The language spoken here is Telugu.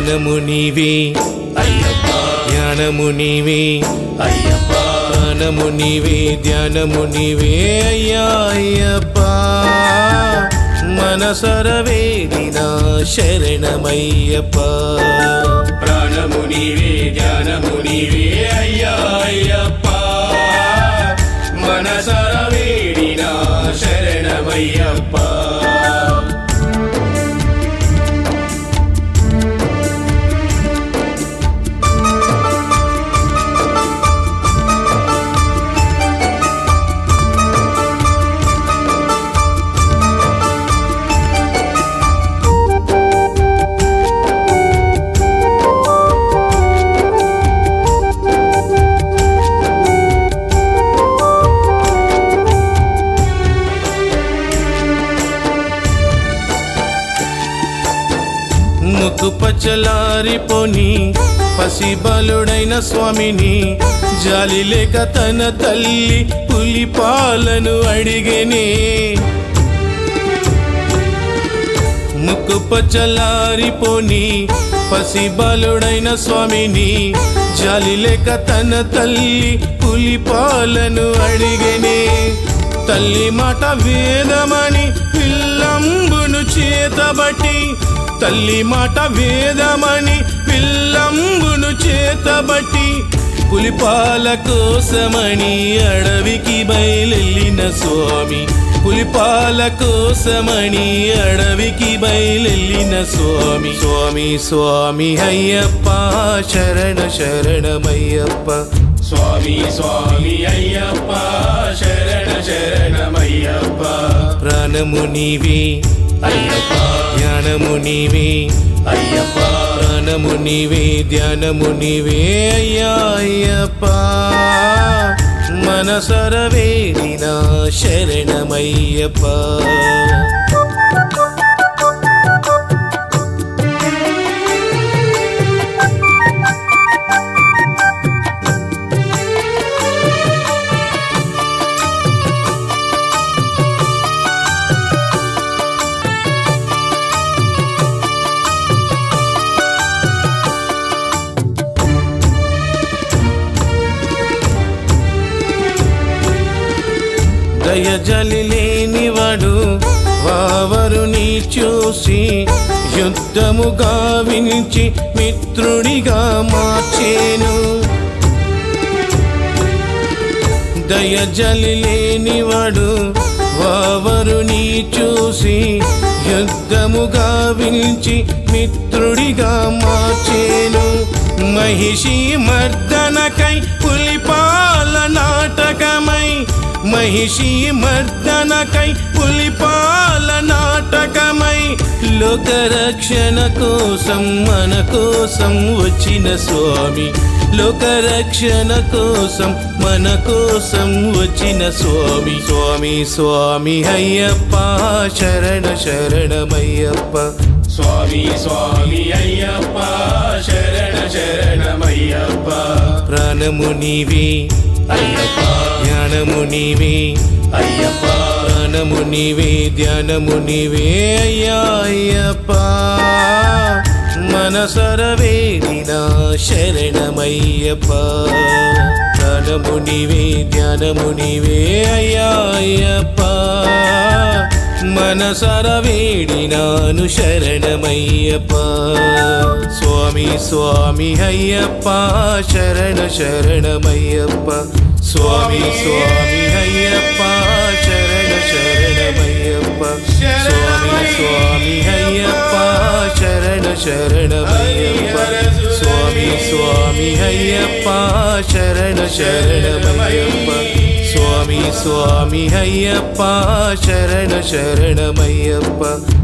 ప్రాణము నీవే అయ్యప్ప ధ్యానము నీవే అయ్యప్ప ప్రాణము నీవే ధ్యానము నీవే అయ్యా అయ్యప్ప మనసర వేడిన శరణమయ్యప్ప ప్రాణము నీవే ధ్యానము నీవే అయ్యా అయ్యప్ప మనసర వేడిన శరణమయ్యప్ప ముక్కు పచ్చలారిపోని పసిబలుడైన స్వామిని జాలి లేక తన తల్లి పులి పాలను అడిగేనే ముక్కు పచ్చలారిపోని పసిబలుడైన స్వామిని జాలి లేక తన తల్లి పులి పాలను అడిగేనే తల్లి మాట వేదమని పిల్లంబును చేతబట్టి తల్లి మాట వేదమని పిల్లంబును చేతబట్టి పులిపాల కోసమని అడవికి బయలెళ్ళిన స్వామి పులిపాల కోసమని అడవికి బయలెళ్ళిన స్వామి స్వామి స్వామి అయ్యప్ప శరణ శరణమయ్యప్ప స్వామి స్వామి అయ్యప్ప శరణ శరణమయ్యప్ప ప్రాణము నీవే అయ్యప్ప ధ్యానము నీవే అయ్యప్ప ప్రాణము నీవే ధ్యానము నీవే అయ్యా అయ్యప్ప మనసర వేడిన శరణమయ్యప్ప దయజలి లేనివాడు వావరుని చూసి యుద్ధము గావించి మిత్రుడిగా మార్చేను దయజలి లేనివాడు వావరుని చూసి యుద్ధము గావించి మిత్రుడిగా మార్చేను మహిషి మర్దనకై పులిపాల నాటకమై మహిషి మర్దనకై పులిపాల నాటకమై లోకరక్షణ కోసం మన కోసం వచ్చిన స్వామి లోకరక్షణ కోసం మన కోసం వచ్చిన స్వామి స్వామి స్వామి అయ్యప్ప శరణ శరణమయ్యప్ప స్వామి స్వామి అయ్యప్ప శరణ శరణమయ్యప్ప ప్రాణము నీవే అయ్యప్ప జ్ఞానము నీవే అయ్యప్ప ప్రాణము నీవే ధ్యానము నీవే అయ్యా అయ్యప్ప మనసర వేడిన శరణమయ్యప్ప ప్రాణము నీవే ధ్యానము నీవే అయ్యా అయ్యప్ప మనసర వేడినాను శరణమయ్యప్ప స్వామి స్వామి అయ్యప్ప శరణ శరణమయ్యప్ప స్వామి స్వామి అయ్యప్ప శరణ శరణమయ్యప్ప స్వామి స్వామి అయ్యప్ప శరణ శరణమయ్యప్ప స్వామి స్వామి అయ్యప్ప శరణ శరణమయ్యప్ప స్వామి స్వామి అయ్యప్ప శరణ శరణమయ్యప్ప